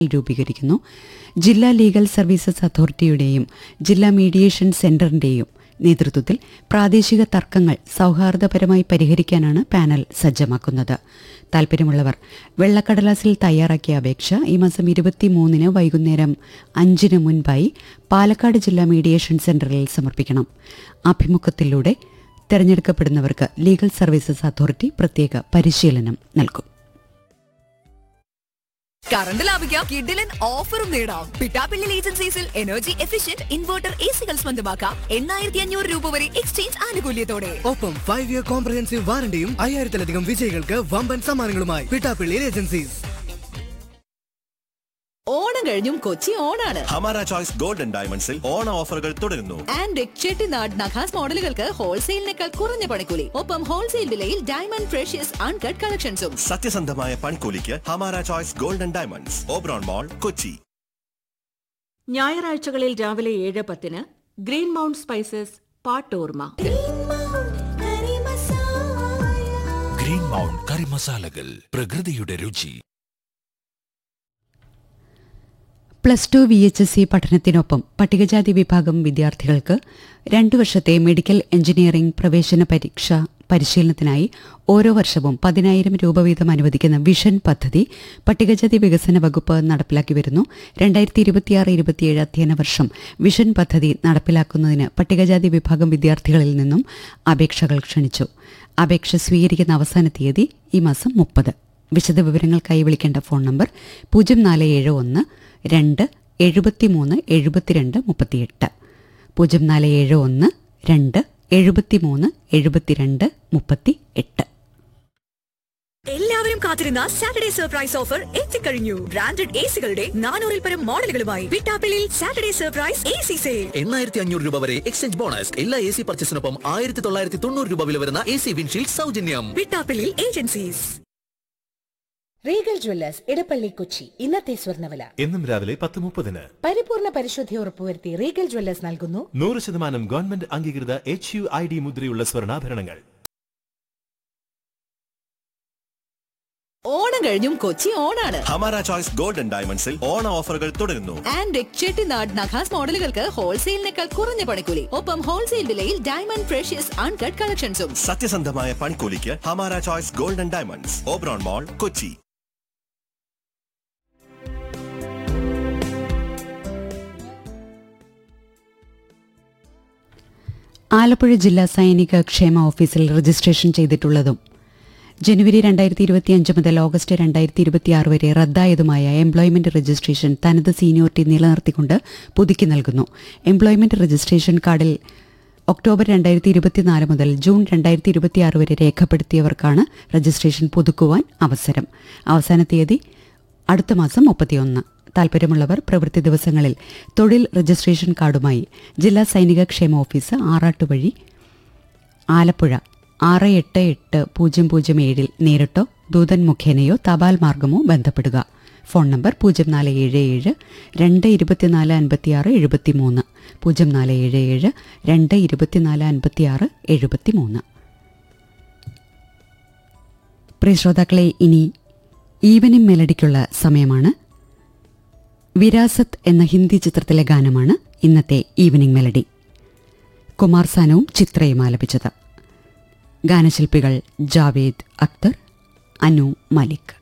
രൂപീകരിക്കുന്നു ജില്ലാ legal services അതോറിറ്റിയുടെയും ജില്ലാ mediation സെന്ററിന്റെയും നേതൃത്വത്തിൽ പ്രാദേശിക തർക്കങ്ങൾ സൗഹാർദ്ദപരമായി പരിഹരിക്കാനാണ് പാനൽ സജ്ജമാക്കുന്നത് താൽപ്പര്യമുള്ളവർ വെള്ളക്കടലാസിൽ തയ്യാറാക്കിയ അപേക്ഷ ഈ മാസം ഇരുപത്തിമൂന്നിന് വൈകുന്നേരം അഞ്ചിന് മുൻപായി പാലക്കാട് ജില്ലാ മീഡിയേഷൻ സെന്ററിൽ സമർപ്പിക്കണം അഭിമുഖത്തിലൂടെ തെരഞ്ഞെടുക്കപ്പെടുന്നവർക്ക് ലീഗൽ സർവീസസ് അതോറിറ്റി പ്രത്യേക പരിശീലനം നൽകും കറണ്ട് ലാഭിക്കാം കിഡിലൻ ഓഫറും നേടാം പിട്ടാപ്പിള്ളിൽ ഏജൻസീസിൽ എനർജി എഫിഷ്യന്റ് ഇൻവെർട്ടർ എ സികൾ സ്വന്തമാക്കാം എണ്ണായിരത്തി അഞ്ഞൂറ് രൂപ വരെ എക്സ്ചേഞ്ച് ആനുകൂല്യത്തോടെ ഒപ്പം ഫൈവ് ഇയർ കോംപ്രഹെൻസീവ് വാറണ്ടിയും അയ്യായിരത്തിലധികം വിജയികൾക്ക് വമ്പൻ സമ്മാനങ്ങളുമായി പിട്ടാപ്പിള്ളി ഏജൻസീസ് ഓണം കഴിഞ്ഞും കൊച്ചി ഓണാണ് ഹമാര ചോയ്സ് ഗോൾഡൻ ഡയമണ്ട്സിൽ ഓണ ഓഫറുകൾ തുടരുന്നു ആൻഡ് ചെട്ടിനാട് നഖാസ് മോഡലുകൾക്ക് ഹോൾസെയിലിനേക്കാൾ കുറഞ്ഞ പണിക്കൂലി ഒപ്പം ഹോൾസെയിൽ വിലയിൽ ഡയമണ്ട് ഫ്രഷ്യസ് അൺകട്ട് കളക്ഷൻസും സത്യസന്ധമായ പണിക്കൂലിക്ക് ഹമാര choice golden diamonds Oberon mall Kochi ഞായറാഴ്ചകളിൽ രാവിലെ ഏഴ് പത്തിന് ഗ്രീൻ മൗണ്ട് സ്പൈസസ് പാട്ടോർമ ഗ്രീൻ മൗണ്ട് കറി മസാലകൾ പ്രകൃതിയുടെ രുചി plus two V H S C പഠനത്തിനൊപ്പം പട്ടികജാതി വിഭാഗം വിദ്യാർത്ഥികൾക്ക് രണ്ടു വർഷത്തെ മെഡിക്കൽ എഞ്ചിനീയറിംഗ് പ്രവേശന പരീക്ഷ പരിശീലനത്തിനായി ഓരോ വർഷവും പതിനായിരം രൂപ വീതം അനുവദിക്കുന്ന വിഷൻ പദ്ധതി പട്ടികജാതി വികസന വകുപ്പ് നടപ്പിലാക്കി വരുന്നു രണ്ടായിരത്തി ഇരുപത്തിയാറ് ഇരുപത്തിയേഴ് അധ്യയന വർഷം വിഷൻ പദ്ധതി നടപ്പിലാക്കുന്നതിന് പട്ടികജാതി വിഭാഗം വിദ്യാർത്ഥികളിൽ നിന്നും അപേക്ഷകൾ ക്ഷണിച്ചു അപേക്ഷ സ്വീകരിക്കുന്ന അവസാന തീയതി ഈ മാസം മുപ്പത് വിശദവിവരങ്ങൾക്കായി വിളിക്കേണ്ട ഫോൺ നമ്പർ പൂജ്യം നാല് ഏഴ് ഒന്ന് രണ്ട് എഴുപത്തിമൂന്ന് എഴുപത്തിരണ്ട് മുപ്പത്തിയെട്ട് പൂജ്യം നാല് ഏഴ് ഒന്ന് രണ്ട് എഴുപത്തിമൂന്ന് എഴുപത്തിരണ്ട് മുപ്പത്തി എട്ട് എല്ലാവരും കാത്തിരുന്ന സാറ്റർഡേ സർപ്രൈസ് ഓഫർ എത്തിക്കഴിഞ്ഞു ബ്രാൻഡഡ് എ സികളുടെ നാനൂറിൽ പരം മോഡലുകളുമായി പിട്ടാപ്പിളിൽ Saturday surprise A C sale എണ്ണായിരത്തി അഞ്ഞൂറ് രൂപ വരെ എക്സ്ചേഞ്ച് ബോണസ് എല്ലാ എ സി പർച്ചേസിനൊപ്പം ആയിരത്തി തൊള്ളായിരത്തി തൊണ്ണൂറ് രൂപ വില വരുന്ന എ സി വിൻഷീൽഡ് സൗജന്യം പിട്ടാപ്പിളിൽ agencies Regal jewellers Edappally Kochi ഇന്നത്തെ സ്വർണ്ണവില എന്നും രാവിലെ പത്ത് മുപ്പതിന് പരിപൂർണ പരിശുദ്ധി ഉറപ്പുവരുത്തി റീഗൽ ജ്വല്ലേഴ്സ് നൽകുന്നു നൂറ് ശതമാനം ഗവൺമെന്റ് അംഗീകൃത എച്ച് യു ഐ ഡി മുദ്രയുള്ള സ്വർണ്ണാഭരണങ്ങൾ ഓണം കഴിഞ്ഞും കൊച്ചി ഓണാണ് ഹമാര ചോയ്സ് ഗോൾഡൻ ഡയമണ്ട്സിൽ ഓണ ഓഫറുകൾ തുടരുന്നു ആൻഡ് ചെട്ടിനാട് നഖാസ് മോഡലുകൾക്ക് ഹോൾസെയിലിനേക്കാൾ കുറഞ്ഞ പണിക്കൂലി ഒപ്പം ഹോൾസെയിൽ വിലയിൽ ഡയമണ്ട് ഫ്രഷ്യസ് അൺകട്ട് കളക്ഷൻസും സത്യസന്ധമായ പണിക്കൂലിക്ക് ഹമാര choice golden diamonds Oberon mall Kochi Alappuzha ജില്ലാ സൈനിക ക്ഷേമ ഓഫീസിൽ രജിസ്ട്രേഷൻ ചെയ്തിട്ടുള്ളതും ജനുവരി രണ്ടായിരത്തി ഇരുപത്തിയഞ്ച് മുതൽ ഓഗസ്റ്റ് രണ്ടായിരത്തി ഇരുപത്തിയാറ് വരെ റദ്ദായതുമായ എംപ്ലോയ്മെന്റ് രജിസ്ട്രേഷൻ തനത് സീനിയോറിറ്റി നിലനിർത്തിക്കൊണ്ട് പുതുക്കി നൽകുന്നു എംപ്ലോയ്മെന്റ് രജിസ്ട്രേഷൻ കാർഡിൽ ഒക്ടോബർ രണ്ടായിരത്തി ഇരുപത്തിനാല് മുതൽ ജൂൺ രണ്ടായിരത്തി ഇരുപത്തിയാറ് വരെ രേഖപ്പെടുത്തിയവർക്കാണ് രജിസ്ട്രേഷൻ പുതുക്കുവാൻ അവസരം അവസാന തീയതി അടുത്ത മാസം മുപ്പത്തിയൊന്ന് താൽപ്പര്യമുള്ളവർ പ്രവൃത്തി ദിവസങ്ങളിൽ തൊഴിൽ രജിസ്ട്രേഷൻ കാർഡുമായി ജില്ലാ സൈനിക ക്ഷേമ ഓഫീസ് ആറാട്ടുവഴി ആലപ്പുഴ ആറ് എട്ട് എട്ട് പൂജ്യം പൂജ്യം ഏഴിൽ നേരിട്ടോ ദൂതൻ മുഖേനയോ തപാൽ മാർഗമോ ബന്ധപ്പെടുക ഫോൺ നമ്പർ പൂജ്യം നാല് ഏഴ് ഏഴ് രണ്ട് ഇരുപത്തിനാല് അൻപത്തിയാറ് എഴുപത്തിമൂന്ന് പൂജ്യം നാല് ഏഴ് ഏഴ് രണ്ട് ഇരുപത്തിനാല് അൻപത്തിയാറ് എഴുപത്തിമൂന്ന് പ്രിയ ശ്രോതാക്കളെ ഇനി ഈവനിംഗ് മെലഡിക്കുള്ള സമയമാണ് വിരാസത്ത് എന്ന ഹിന്ദി ചിത്രത്തിലെ ഗാനമാണ് ഇന്നത്തെ ഈവനിംഗ് മെലഡി കുമാർ സാനുവും ചിത്രയും ആലപിച്ചത് ഗാനശില്പികൾ ജാവേദ് അക്തർ അനു മലിക്